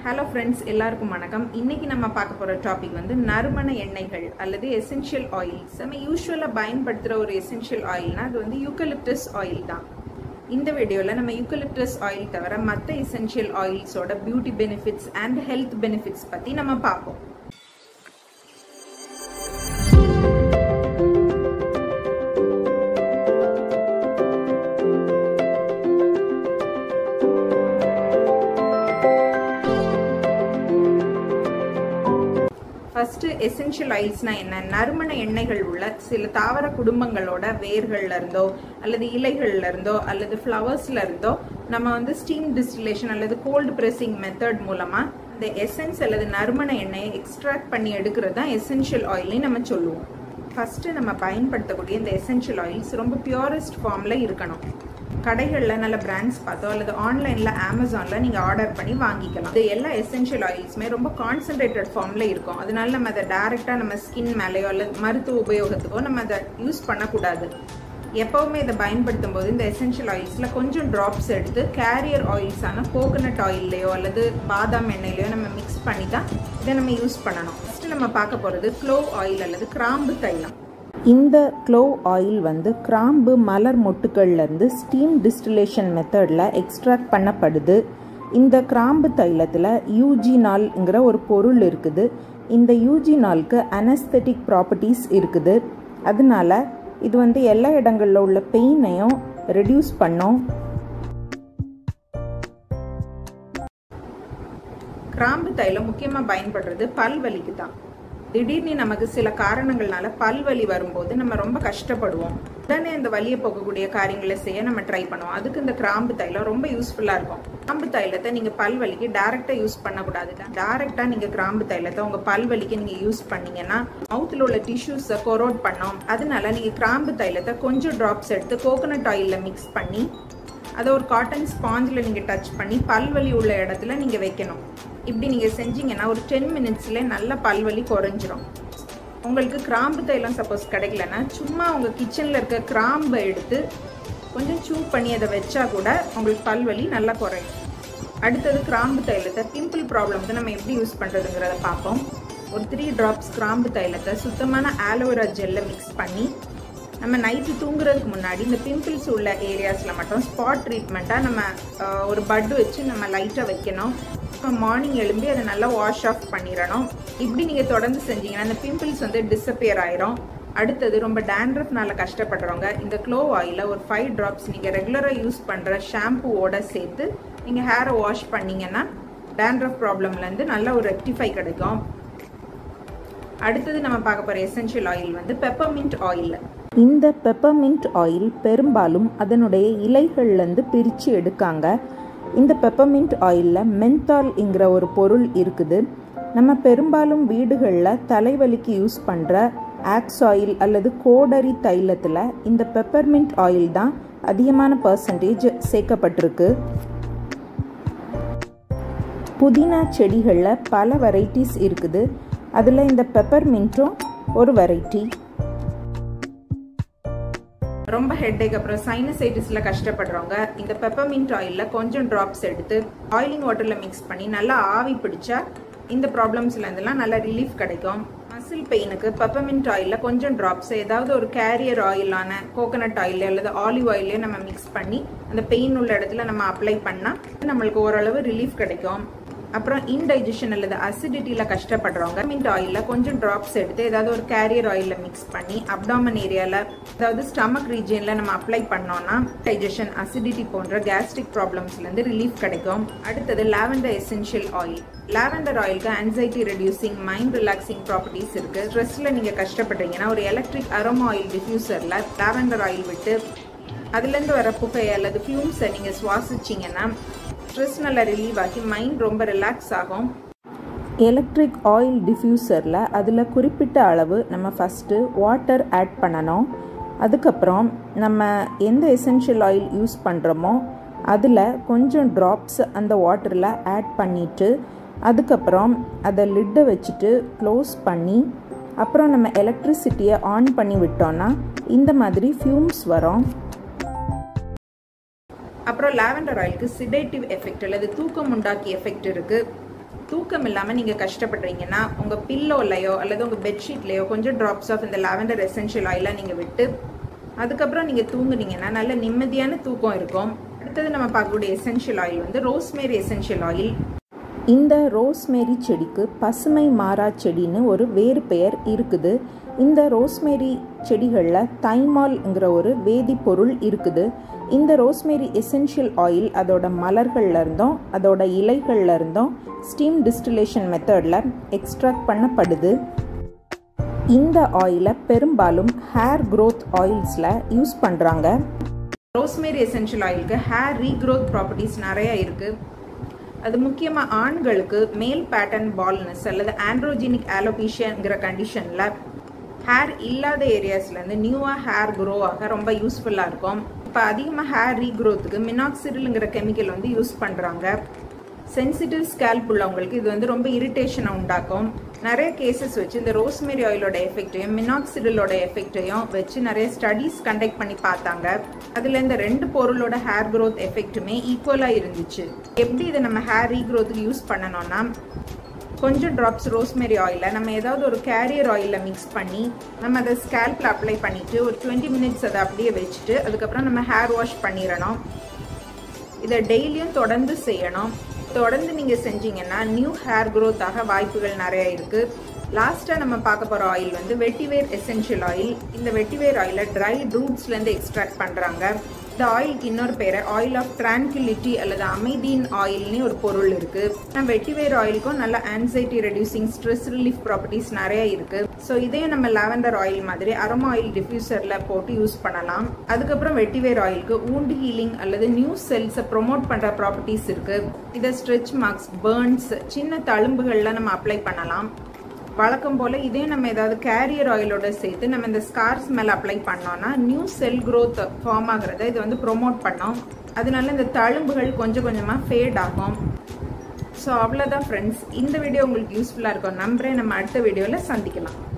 hello friends எல்லாருக்கும் வணக்கம் இன்னைக்கு நம்ம பார்க்க போகிற டாபிக் வந்து நறுமண எண்ணெய்கள் அல்லது எசென்ஷியல் ஆயில்ஸ் நம்ம யூஸ்வலாக பயன்படுத்துகிற ஒரு எசென்ஷியல் ஆயில்னா அது வந்து யூக்கலிப்டஸ் ஆயில் தான் இந்த வீடியோவில் நம்ம யூக்கலிப்டஸ் ஆயில் தவிர மற்ற எசென்ஷியல் ஆயில்ஸோட beauty benefits and health benefits பற்றி நம்ம பார்ப்போம் ஃபர்ஸ்ட் எசென்ஷியல் ஆயில்ஸ்னா என்ன நறுமண எண்ணெய்கள் உள்ள சில தாவர குடும்பங்களோட வேர்கள்ல இருந்தோ அல்லது இலைகள்ல இருந்தோ அல்லது ஃப்ளவர்ஸ்ல இருந்தோ நம்ம வந்து ஸ்டீம் டிஸ்டிலேஷன் அல்லது கோல்டு பிரஸிங் மெத்தட் மூலமா இந்த எசென்ஸ் அல்லது நறுமண எண்ணெயை எக்ஸ்ட்ராக்ட் பண்ணி எடுக்கிறது தான் எசென்ஷியல் ஆயில்னு நம்ம சொல்லுவோம் ஃபர்ஸ்ட் நம்ம பயன்படுத்தக்கூடிய இந்த எசென்ஷியல் ஆயில்ஸ் ரொம்ப பியூரஸ்ட் ஃபார்ம்ல இருக்கணும் கடைகளில் நல்ல பிராண்ட்ஸ் பார்த்தோ அல்லது ஆன்லைனில் அமேசானில் நீங்கள் ஆர்டர் பண்ணி வாங்கிக்கலாம் இது எல்லா எசென்ஷியல் ஆயில்ஸுமே ரொம்ப கான்சன்ட்ரேட்டட் ஃபார்மில் இருக்கும் அதனால நம்ம அதை டேரெக்டாக நம்ம ஸ்கின் மேலேயோ அல்லது மருத்துவ உபயோகத்துக்கோ நம்ம அதை யூஸ் பண்ணக்கூடாது எப்போவுமே இதை பயன்படுத்தும் போது இந்த எசென்ஷியல் ஆயில்ஸில் கொஞ்சம் ட்ராப்ஸ் எடுத்து கேரியர் ஆயில்ஸான கோகோனட் ஆயில்லையோ அல்லது பாதாம் எண்ணெயிலையோ நம்ம மிக்ஸ் பண்ணி தான் இதை நம்ம யூஸ் பண்ணணும் ஃபஸ்ட்டு நம்ம பார்க்க போகிறது க்ளோவ் ஆயில் அல்லது கிராம்பு தைலம் இந்த க்ளோவ் ஆயில் வந்து கிராம்பு மலர் மொட்டுக்கள்லேருந்து ஸ்டீம் டிஸ்டிலேஷன் மெத்தடில் எக்ஸ்ட்ராக்ட் பண்ணப்படுது இந்த கிராம்பு தைலத்தில் யூஜினால்ங்கிற ஒரு பொருள் இருக்குது இந்த யூஜினாலுக்கு அனஸ்தெட்டிக் ப்ராப்பர்ட்டிஸ் இருக்குது அதனால இது வந்து எல்லா இடங்களில் உள்ள பெயினையும் ரெடியூஸ் பண்ணும் கிராம்பு தைலம் முக்கியமாக பயன்படுறது பல்வலிக்கு தான் திடீர்னு நமக்கு சில காரணங்கள்னால பல்வலி வரும்போது நம்ம ரொம்ப கஷ்டப்படுவோம் உடனே அந்த வலியை போகக்கூடிய காரியங்களை செய்ய நம்ம ட்ரை பண்ணுவோம் அதுக்கு இந்த கிராம்பு தைலம் ரொம்ப யூஸ்ஃபுல்லாக இருக்கும் கிராம்பு தைலத்தை நீங்கள் பல்வலிக்கு டேரெக்டாக யூஸ் பண்ணக்கூடாது டேரெக்டாக நீங்கள் கிராம்பு தைலத்தை உங்கள் பல்வலிக்கு நீங்கள் யூஸ் பண்ணீங்கன்னா மவுத்தில் உள்ள டிஷ்யூஸை கொரோட் பண்ணோம் அதனால நீங்கள் கிராம்பு தைலத்தை கொஞ்சம் ட்ராப்ஸ் எடுத்து கோகோனட் ஆயிலில் மிக்ஸ் பண்ணி அதை ஒரு காட்டன் ஸ்பாஞ்சில் நீங்கள் டச் பண்ணி பல்வலி உள்ள இடத்துல நீங்கள் வைக்கணும் இப்படி நீங்கள் செஞ்சீங்கன்னா ஒரு டென் மினிட்ஸில் நல்ல பல்வலி குறைஞ்சிரும் உங்களுக்கு கிராம்பு தைலம் சப்போஸ் கிடைக்கலன்னா சும்மா உங்கள் கிச்சனில் இருக்க கிராம்பை எடுத்து கொஞ்சம் சூ பண்ணி அதை வச்சா கூட உங்களுக்கு பல்வலி நல்லா குறையும் அடுத்தது கிராம்பு தைலத்தை பிம்பிள் ப்ராப்ளம்க்கு நம்ம எப்படி யூஸ் பண்ணுறதுங்கிறத பார்ப்போம் ஒரு த்ரீ ட்ராப்ஸ் கிராம்பு தைலத்தை சுத்தமான ஆலோவேரா ஜெல்லை மிக்ஸ் பண்ணி நம்ம நைட்டு தூங்குறதுக்கு முன்னாடி இந்த பிம்பிள்ஸ் உள்ள ஏரியாஸில் மட்டும் ஸ்பாட் ட்ரீட்மெண்ட்டாக நம்ம ஒரு பட்டு வச்சு நம்ம லைட்டாக வைக்கணும் இப்போ மார்னிங் எழும்பி அதை நல்லா வாஷ் ஆஃப் பண்ணிடணும் இப்படி நீங்கள் தொடர்ந்து செஞ்சீங்கன்னா அந்த பிம்பிள்ஸ் வந்து டிஸப்பியர் ஆயிரும் அடுத்தது ரொம்ப டேண்ட்ரஃப்னால கஷ்டப்படுறவங்க இந்த க்ளோவ் ஆயிலில் ஒரு ஃபைவ் ட்ராப்ஸ் நீங்கள் ரெகுலராக யூஸ் பண்ணுற ஷாம்புவோட சேர்த்து நீங்கள் ஹேரை வாஷ் பண்ணிங்கன்னா டேண்ட்ரஃப் ப்ராப்ளம்லேருந்து நல்ல ஒரு ரெக்டிஃபை கிடைக்கும் அடுத்தது நம்ம பார்க்க போகிற எசென்ஷியல் ஆயில் வந்து பெப்பர்மின்ட் ஆயில் இந்த பெப்பர்மின்ட் ஆயில் பெரும்பாலும் அதனுடைய இலைகள்லேருந்து பிரித்து எடுக்காங்க இந்த பெப்பர்மின்ட் ஆயிலில் மென்தால்ங்கிற ஒரு பொருள் இருக்குது நம்ம பெரும்பாலும் வீடுகளில் தலைவலிக்கு யூஸ் பண்ணுற ஆக்ஸ் ஆயில் அல்லது கோடரி தைலத்தில் இந்த பெப்பர்மின்ட் ஆயில் தான் அதிகமான பர்சன்டேஜ் சேர்க்கப்பட்டிருக்கு புதினா செடிகளில் பல வெரைட்டிஸ் இருக்குது அதில் இந்த பெப்பர்மின்ட்டும் ஒரு வெரைட்டி ரொம்ப ஹெட்டேக் அப்புறம் சைனசைட்டிஸில் கஷ்டப்படுறவங்க இந்த பெப்பர்மின்ட் ஆயிலில் கொஞ்சம் ட்ராப்ஸ் எடுத்து ஆயிலிங் வாட்டரில் மிக்ஸ் பண்ணி நல்லா ஆவி பிடிச்சா இந்த ப்ராப்ளம்ஸ்லேருந்துலாம் நல்லா ரிலீஃப் கிடைக்கும் மசில் பெயினுக்கு பெப்பர்மின்ட் ஆயிலில் கொஞ்சம் ட்ராப்ஸ் ஏதாவது ஒரு கேரியர் ஆயிலான கோகனட் ஆயில் அல்லது ஆலிவ் ஆயிலே நம்ம மிக்ஸ் பண்ணி அந்த பெயின் உள்ள இடத்துல நம்ம அப்ளை பண்ணால் நம்மளுக்கு ஓரளவு ரிலீஃப் கிடைக்கும் அப்புறம் இன்டைஜஷன் அல்லது அசிடிட்டியில் கஷ்டப்படுறவங்க மின்ட் ஆயிலில் கொஞ்சம் ட்ராப்ஸ் எடுத்து ஏதாவது ஒரு கேரியர் ஆயிலில் மிக்ஸ் பண்ணி அப்டாமன் ஏரியாவில் அதாவது ஸ்டமக் ரீஜியனில் நம்ம அப்ளை பண்ணோம்னா டைஜஷன் அசிடிட்டி போன்ற கேஸ்ட்ரிக் ப்ராப்ளம்ஸ்லேருந்து ரிலீஃப் கிடைக்கும் அடுத்தது லாவெண்டர் எசென்ஷியல் ஆயில் லாவெண்டர் ஆயிலுக்கு anxiety reducing mind relaxing properties இருக்குது ஸ்ட்ரெஸ்ஸில் நீங்கள் கஷ்டப்படுறீங்கன்னா ஒரு எலக்ட்ரிக் அரோமா ஆயில் டிஃப்யூசரில் லாவெண்டர் ஆயில் விட்டு அதுலேருந்து வர புகை அல்லது ஃபியூம்ஸை நீங்கள் சுவாசிச்சிங்கன்னா ஸ்ட்ரெஸ் நல்லா ரிலீவ் ஆகி மைண்ட் ரொம்ப ரிலாக்ஸ் ஆகும் எலக்ட்ரிக் ஆயில் டிஃப்யூசரில் அதில் குறிப்பிட்ட அளவு நம்ம ஃபஸ்ட்டு வாட்டர் ஆட் பண்ணணும் அதுக்கப்புறம் நம்ம எந்த எசென்ஷியல் ஆயில் யூஸ் பண்ணுறோமோ அதில் கொஞ்சம் ட்ராப்ஸ் அந்த வாட்டரில் ஆட் பண்ணிவிட்டு அதுக்கப்புறம் அதை லிட்டை வச்சுட்டு க்ளோஸ் பண்ணி அப்புறம் நம்ம எலக்ட்ரிசிட்டியை ஆன் பண்ணி விட்டோன்னா இந்த மாதிரி ஃபியூம்ஸ் வரும் அப்புறம் லாவெண்டர் ஆயிலுக்கு சிடேட்டிவ் எஃபெக்ட் அல்லது தூக்கம் உண்டாக்கி எஃபெக்ட் இருக்கு தூக்கம் இல்லாமல் நீங்கள் கஷ்டப்படுறீங்கன்னா உங்கள் பில்லோலையோ அல்லது உங்கள் பெட்ஷீட்லேயோ கொஞ்சம் ட்ராப்ஸ் ஆஃப் இந்த லாவெண்டர் எசென்ஷியல் ஆயிலாக நீங்கள் விட்டு அதுக்கப்புறம் நீங்கள் தூங்குனீங்கன்னா நல்ல நிம்மதியான தூக்கம் இருக்கும் அடுத்தது நம்ம பார்க்கக்கூடிய எசென்ஷியல் ஆயில் வந்து ரோஸ்மேரி எசென்ஷியல் ஆயில் இந்த ரோஸ்மேரி செடிக்கு பசுமை மாறா செடின்னு ஒரு வேறு பெயர் இருக்குது இந்த ரோஸ்மேரி செடிகளில் தைமால்ங்கிற ஒரு வேதிப்பொருள் இருக்குது இந்த ரோஸ்மேரி எசென்ஷியல் ஆயில் அதோட மலர்கள்ல இருந்தும் அதோட இலைகள்ல இருந்தும் ஸ்டீம் டிஸ்டிலேஷன் மெத்தடில் எக்ஸ்ட்ராக்ட் பண்ணப்படுது இந்த ஆயிலை பெரும்பாலும் ஹேர் க்ரோத் ஆயில்ஸில் யூஸ் பண்ணுறாங்க ரோஸ்மேரி எசென்ஷியல் ஆயிலுக்கு ஹேர் ரீக்ரோத் ப்ராப்பர்ட்டிஸ் நிறைய இருக்குது அது முக்கியமாக ஆண்களுக்கு மேல் பேட்டர்ன் பால்னஸ் அல்லது ஆண்ட்ரோஜினிக் ஆலோபீஷியங்கிற கண்டிஷனில் ஹேர் இல்லாத ஏரியாஸ்லேருந்து நியூவாக ஹேர் க்ரோ ஆக ரொம்ப யூஸ்ஃபுல்லாக இருக்கும் இப்போ அதிகமாக ஹேர் ரீக்ரோத்துக்கு மினாக்சிரிலுங்கிற கெமிக்கல் வந்து யூஸ் பண்ணுறாங்க சென்சிட்டிவ் ஸ்கேல்ப் உள்ளவங்களுக்கு இது வந்து ரொம்ப இரிட்டேஷனை உண்டாக்கும் நிறைய கேசஸ் வச்சு இந்த ரோஸ்மேரி ஆயிலோட எஃபெக்டையும் மினாக்சிடிலோட எஃபெக்டையும் வச்சு நிறைய ஸ்டடீஸ் கண்டக்ட் பண்ணி பார்த்தாங்க அதில் இந்த ரெண்டு பொருளோட ஹேர் க்ரோத் எஃபெக்ட்டுமே ஈக்குவலாக இருந்துச்சு எப்படி இதை நம்ம ஹேர் ரீக்ரோத்துக்கு யூஸ் பண்ணணும்னா கொஞ்சம் ட்ராப்ஸ் ரோஸ்மேரி ஆயிலை நம்ம ஏதாவது ஒரு கேரியர் ஆயிலில் மிக்ஸ் பண்ணி நம்ம அதை ஸ்கேல்பில் அப்ளை பண்ணிவிட்டு ஒரு டுவெண்ட்டி மினிட்ஸ் அதை அப்படியே வச்சுட்டு அதுக்கப்புறம் நம்ம ஹேர் வாஷ் பண்ணிடணும் இதை டெய்லியும் தொடர்ந்து செய்யணும் தொடர்ந்து நீங்கள் செஞ்சீங்கன்னா நியூ ஹேர் க்ரோத் ஆக வாய்ப்புகள் நிறைய இருக்குது லாஸ்ட்டாக நம்ம பார்க்க போகிற ஆயில் வந்து வெட்டிவேர் எசென்ஷியல் ஆயில் இந்த வெட்டிவேர் ஆயிலை ட்ரை ரூட்ஸ்லேருந்து எக்ஸ்ட்ராக்ட் பண்ணுறாங்க இந்த ஆயிலுக்கு இன்னொரு பேர் ஆயில் ஆஃப் ட்ரான்குலிட்டி அல்லது அமைதியின் ஆயில்னு ஒரு பொருள் இருக்குது நம்ம வெட்டிவேர் ஆயிலுக்கும் நல்ல anxiety reducing stress relief properties நிறைய இருக்குது ஸோ இதையும் நம்ம லாவெண்டர் ஆயில் மாதிரி அரோமா ஆயில் டிஃப்யூசரில் போட்டு யூஸ் பண்ணலாம் அதுக்கப்புறம் வெட்டிவேர் ஆயிலுக்கு ஊண்டு ஹீலிங் அல்லது நியூ செல்ஸை ப்ரொமோட் பண்ணுற ப்ராப்பர்ட்டிஸ் இருக்குது இதை ஸ்ட்ரெச் மார்க்ஸ் பேர்ன்ஸ் சின்ன தழும்புகளில் நம்ம அப்ளை பண்ணலாம் வழக்கம் போல் இதே நம்ம ஏதாவது கேரியர் ஆயிலோட சேர்த்து நம்ம இந்த ஸ்கார்ஸ் மேலே அப்ளை பண்ணோம்னா நியூ செல் க்ரோத் ஃபார்ம் ஆகிறத இது வந்து ப்ரொமோட் பண்ணோம் அதனால இந்த தழும்புகள் கொஞ்சம் கொஞ்சமாக ஃபேட் ஆகும் ஸோ அவ்வளோதான் ஃப்ரெண்ட்ஸ் இந்த வீடியோ உங்களுக்கு யூஸ்ஃபுல்லாக இருக்கும் நம்புறேன் நம்ம அடுத்த வீடியோவில் சந்திக்கலாம்